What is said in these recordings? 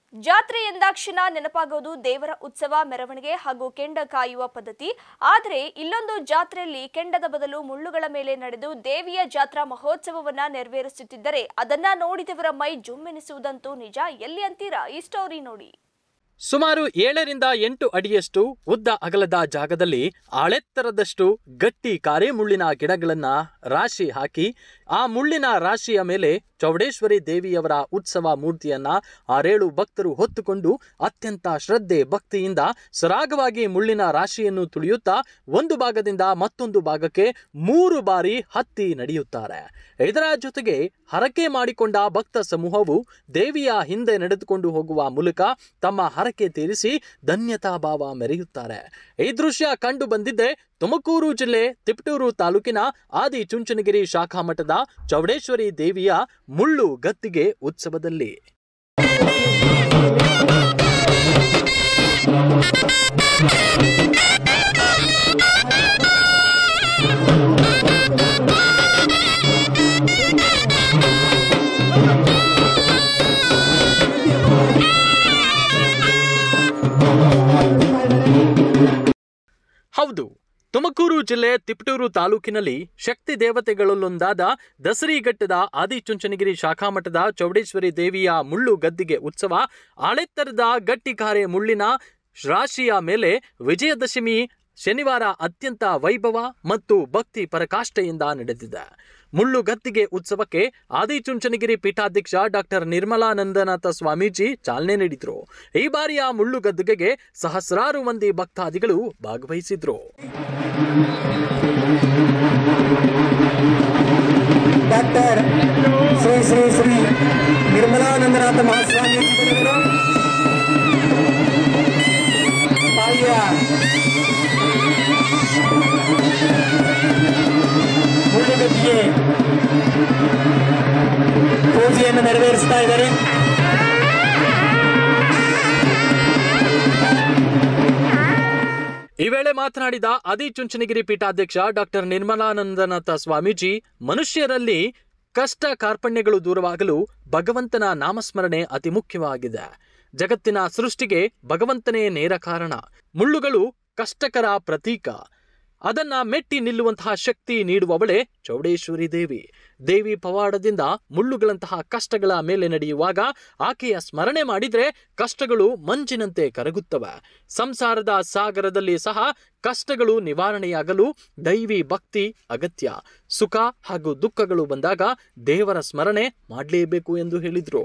ಜಾತ್ರೆ ಎಂದಾಕ್ಷಣ ನೆನಪಾಗೋದು ದೇವರ ಉತ್ಸವ ಮೆರವಣಿಗೆ ಹಾಗೂ ಕೆಂಡ ಕಾಯುವ ಪದ್ಧತಿ ಆದರೆ ಇಲ್ಲೊಂದು ಜಾತ್ರೆಯಲ್ಲಿ ಕೆಂಡದ ಬದಲು ಮುಳ್ಳುಗಳ ಮೇಲೆ ನಡೆದು ದೇವಿಯ ಜಾತ್ರಾ ಮಹೋತ್ಸವವನ್ನ ನೆರವೇರಿಸುತ್ತಿದ್ದರೆ ಅದನ್ನ ನೋಡಿದವರ ಮೈ ಜುಮ್ಮೆನಿಸುವುದಂತೂ ನಿಜ ಎಲ್ಲಿ ಅಂತೀರಾ ಈ ಸ್ಟೋರಿ ನೋಡಿ ಸುಮಾರು ಏಳರಿಂದ ಎಂಟು ಅಡಿಯಷ್ಟು ಉದ್ದ ಅಗಲದ ಜಾಗದಲ್ಲಿ ಆಳೆತ್ತರದಷ್ಟು ಗಟ್ಟಿ ಕಾರೆಮುಳ್ಳಿನ ಗಿಡಗಳನ್ನ ರಾಶಿ ಹಾಕಿ ಆ ಮುಳ್ಳಿನ ರಾಶಿಯ ಮೇಲೆ ಚೌಡೇಶ್ವರಿ ದೇವಿಯವರ ಉತ್ಸವ ಮೂರ್ತಿಯನ್ನ ಆರೇಳು ಭಕ್ತರು ಹೊತ್ತುಕೊಂಡು ಅತ್ಯಂತ ಶ್ರದ್ಧೆ ಭಕ್ತಿಯಿಂದ ಸರಾಗವಾಗಿ ಮುಳ್ಳಿನ ರಾಶಿಯನ್ನು ತುಳಿಯುತ್ತಾ ಒಂದು ಭಾಗದಿಂದ ಮತ್ತೊಂದು ಭಾಗಕ್ಕೆ ಮೂರು ಬಾರಿ ಹತ್ತಿ ನಡೆಯುತ್ತಾರೆ ಇದರ ಜೊತೆಗೆ ಹರಕೆ ಮಾಡಿಕೊಂಡ ಭಕ್ತ ಸಮೂಹವು ದೇವಿಯ ಹಿಂದೆ ನಡೆದುಕೊಂಡು ಹೋಗುವ ಮೂಲಕ ತಮ್ಮ ಹರಕೆ ತೀರಿಸಿ ಧನ್ಯತಾ ಭಾವ ಮೆರೆಯುತ್ತಾರೆ ಈ ದೃಶ್ಯ ಕಂಡು ಬಂದಿದ್ದೆ ತುಮಕೂರು ಜಿಲ್ಲೆ ತಿಪಟೂರು ತಾಲೂಕಿನ ಆದಿ ಚುಂಚನಗಿರಿ ಶಾಖಾ ಮಠದ ಚೌಡೇಶ್ವರಿ ದೇವಿಯ ಮುಳ್ಳು ಗದ್ದಿಗೆ ಉತ್ಸವದಲ್ಲಿ ಹೌದು ತುಮಕೂರು ಜಿಲ್ಲೆ ತಿಪಟೂರು ತಾಲೂಕಿನಲ್ಲಿ ಶಕ್ತಿ ದೇವತೆಗಳಲ್ಲೊಂದಾದ ದಸರಿಘಟ್ಟದ ಆದಿಚುಂಚನಗಿರಿ ಶಾಖಾಮಠದ ಚೌಡೇಶ್ವರಿ ದೇವಿಯ ಮುಳ್ಳು ಗದ್ದಿಗೆ ಉತ್ಸವ ಆಳೆತ್ತರದ ಗಟ್ಟಿಕಾರೆ ಮುಳ್ಳಿನ ರಾಶಿಯ ಮೇಲೆ ವಿಜಯದಶಮಿ ಶನಿವಾರ ಅತ್ಯಂತ ವೈಭವ ಮತ್ತು ಭಕ್ತಿ ಪರಕಾಷ್ಠೆಯಿಂದ ನಡೆದಿದೆ ಮುಳ್ಳು ಗದ್ದಿಗೆ ಉತ್ಸವಕ್ಕೆ ಆದಿಚುಂಚನಗಿರಿ ಪೀಠಾಧ್ಯಕ್ಷ ಡಾಕ್ಟರ್ ನಿರ್ಮಲಾನಂದನಾಥ ಸ್ವಾಮೀಜಿ ಚಾಲನೆ ನೀಡಿದ್ರು ಈ ಬಾರಿಯ ಮುಳ್ಳು ಗದ್ದಿಗೆಗೆ ಸಹಸ್ರಾರು ಮಂದಿ ಭಕ್ತಾದಿಗಳು ಭಾಗವಹಿಸಿದ್ರು ಡಾಕ್ಟರ್ ಶ್ರೀ ಶ್ರೀ ಶ್ರೀ ನಿರ್ಮಲಾನಂದನಾಥ ಮಹಾಸ್ವಾಮೀಜಿಗಳವರು ತಾಯಿಯ ಮುಳ್ಳುಗದ್ದಿಗೆ ಪೂಜೆಯನ್ನು ನೆರವೇರಿಸ್ತಾ ಇದ್ದಾರೆ ಈ ವೇಳೆ ಮಾತನಾಡಿದ ಆದಿಚುಂಚನಗಿರಿ ಪೀಠಾಧ್ಯಕ್ಷ ಡಾಕ್ಟರ್ ನಿರ್ಮಲಾನಂದನಾಥ ಸ್ವಾಮೀಜಿ ಮನುಷ್ಯರಲ್ಲಿ ಕಷ್ಟ ಕಾರ್ಪಣ್ಯಗಳು ದೂರವಾಗಲು ಭಗವಂತನ ನಾಮಸ್ಮರಣೆ ಅತಿ ಮುಖ್ಯವಾಗಿದೆ ಜಗತ್ತಿನ ಸೃಷ್ಟಿಗೆ ಭಗವಂತನೇ ನೇರ ಕಾರಣ ಮುಳ್ಳುಗಳು ಕಷ್ಟಕರ ಪ್ರತೀಕ ಅದನ್ನ ಮೆಟ್ಟಿ ನಿಲ್ಲುವಂತಹ ಶಕ್ತಿ ನೀಡುವವಳೇ ಚೌಡೇಶ್ವರಿ ದೇವಿ ದೇವಿ ಪವಾಡದಿಂದ ಮುಳ್ಳುಗಳಂತಹ ಕಷ್ಟಗಳ ಮೇಲೆ ನಡೆಯುವಾಗ ಆಕೆಯ ಸ್ಮರಣೆ ಮಾಡಿದ್ರೆ ಕಷ್ಟಗಳು ಮಂಜಿನಂತೆ ಕರಗುತ್ತವೆ ಸಂಸಾರದ ಸಾಗರದಲ್ಲಿ ಸಹ ಕಷ್ಟಗಳು ನಿವಾರಣೆಯಾಗಲು ದೈವಿ ಭಕ್ತಿ ಅಗತ್ಯ ಸುಖ ಹಾಗೂ ದುಃಖಗಳು ಬಂದಾಗ ದೇವರ ಸ್ಮರಣೆ ಮಾಡಲೇಬೇಕು ಎಂದು ಹೇಳಿದ್ರು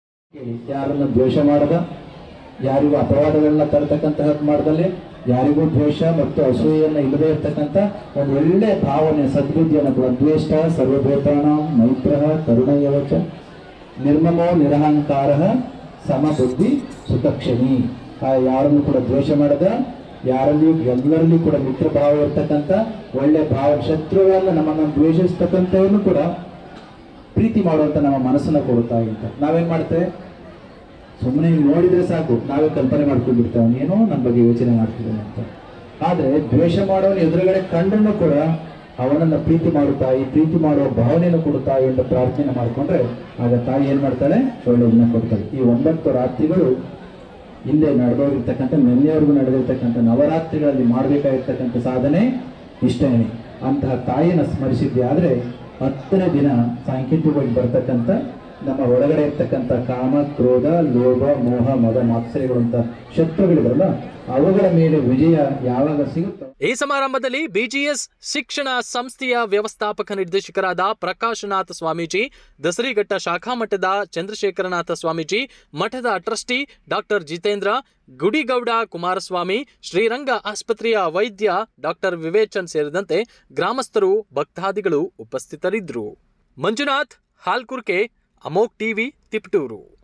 ಯಾರನ್ನ ದ್ವೇಷ ಮಾಡದ ಯಾರಿಗೂ ಅಪವಾದಗಳನ್ನ ತರತಕ್ಕಂತಹದ್ದು ಮಾಡದಲ್ಲಿ ಯಾರಿಗೂ ದ್ವೇಷ ಮತ್ತು ಅಸೂಯೆಯನ್ನ ಇಲ್ಲದೆ ಇರತಕ್ಕಂತ ಒಂದು ಒಳ್ಳೆ ಭಾವನೆ ಸದ್ಬುದ್ಧಿಯನ್ನು ಕೂಡ ದ್ವೇಷ ಸರ್ವಭೂತಾಣ ಮೈತ್ರ ಕರುಣಯವಚ ನಿರ್ಮಮೋ ನಿರಹಂಕಾರ ಸಮಬುದ್ಧಿ ಸುತಕ್ಷಣಿ ಆ ಯಾರನ್ನು ಕೂಡ ದ್ವೇಷ ಮಾಡದ ಯಾರಲ್ಲಿಯೂ ಎಲ್ಲರಲ್ಲಿಯೂ ಕೂಡ ಮಿತ್ರ ಭಾವ ಇರ್ತಕ್ಕಂಥ ಒಳ್ಳೆ ಭಾವ ಶತ್ರುಗಳನ್ನ ನಮ್ಮನ್ನು ದ್ವೇಷಿಸ್ತಕ್ಕಂಥವನ್ನು ಕೂಡ ಪ್ರೀತಿ ಮಾಡುವಂತ ನಮ್ಮ ಮನಸ್ಸನ್ನ ಕೊಡುತ್ತಾ ಅಂತ ನಾವೇನ್ ಮಾಡ್ತೇವೆ ಸುಮ್ಮನೆ ನೋಡಿದ್ರೆ ಸಾಕು ನಾವೇ ಕಲ್ಪನೆ ಮಾಡ್ಕೊಂಡ್ಬಿಡ್ತೇವೆ ಏನೋ ನಮ್ಮ ಬಗ್ಗೆ ಯೋಚನೆ ಮಾಡ್ತಿದ್ದಾನೆ ಅಂತ ಆದ್ರೆ ದ್ವೇಷ ಮಾಡೋನು ಎದುರುಗಡೆ ಕಂಡ್ರೂ ಕೂಡ ಅವನನ್ನ ಪ್ರೀತಿ ಮಾಡು ತಾಯಿ ಪ್ರೀತಿ ಮಾಡುವ ಭಾವನೆಯನ್ನು ಕೊಡು ತಾಯಿ ಅಂತ ಪ್ರಾರ್ಥನೆ ಮಾಡ್ಕೊಂಡ್ರೆ ಆಗ ತಾಯಿ ಏನ್ ಮಾಡ್ತಾಳೆ ಒಳ್ಳೆಯದನ್ನ ಕೊಡ್ತಾಳೆ ಈ ಒಂಬತ್ತು ರಾತ್ರಿಗಳು ಹಿಂದೆ ನಡೆದೋಗಿರ್ತಕ್ಕಂಥ ನಿನ್ನೆವರೆಗೂ ನಡೆದಿರ್ತಕ್ಕಂಥ ನವರಾತ್ರಿಗಳಲ್ಲಿ ಮಾಡಬೇಕಾಗಿರ್ತಕ್ಕಂಥ ಸಾಧನೆ ಇಷ್ಟೇನೆ ಅಂತಹ ತಾಯಿಯನ್ನು ಸ್ಮರಿಸಿದ್ದೆ ಆದ್ರೆ ಹತ್ತನೇ ದಿನ ಸಾಂಕೇತಿಕವಾಗಿ ಬರ್ತಕ್ಕಂಥ ನಮ್ಮ ಒಳಗಡೆ ಇರ್ತಕ್ಕಂಥ ಕಾಮ ಕ್ರೋಧ ಲೋಭ ಮೋಹ ಮದ ಮಾತ್ಸರ್ಯಗಳು ಅಂತ ಶತ್ರುಗಳಿದಾರಲ್ಲ ಅವುಗಳ ಮೇಲೆ ವಿಜಯ ಯಾವಾಗ ಸಿಗುತ್ತೋ ಈ ಸಮಾರಂಭದಲ್ಲಿ ಬಿಜಿಎಸ್ ಶಿಕ್ಷಣ ಸಂಸ್ಥೆಯ ವ್ಯವಸ್ಥಾಪಕ ನಿರ್ದೇಶಕರಾದ ಪ್ರಕಾಶನಾಥ ಸ್ವಾಮೀಜಿ ದಸರಿಘಟ್ಟ ಶಾಖಾ ಮಠದ ಚಂದ್ರಶೇಖರನಾಥ ಸ್ವಾಮೀಜಿ ಮಠದ ಟ್ರಸ್ಟಿ ಡಾಕ್ಟರ್ ಜಿತೇಂದ್ರ ಗುಡಿಗೌಡ ಕುಮಾರಸ್ವಾಮಿ ಶ್ರೀರಂಗ ಆಸ್ಪತ್ರೆಯ ವೈದ್ಯ ಡಾಕ್ಟರ್ ವಿವೇಚನ್ ಸೇರಿದಂತೆ ಗ್ರಾಮಸ್ಥರು ಭಕ್ತಾದಿಗಳು ಉಪಸ್ಥಿತರಿದ್ದರು ಮಂಜುನಾಥ್ ಹಾಲ್ಕುರ್ಕೆ ಅಮೋಕ್ ಟಿವಿ ತಿಪಟೂರು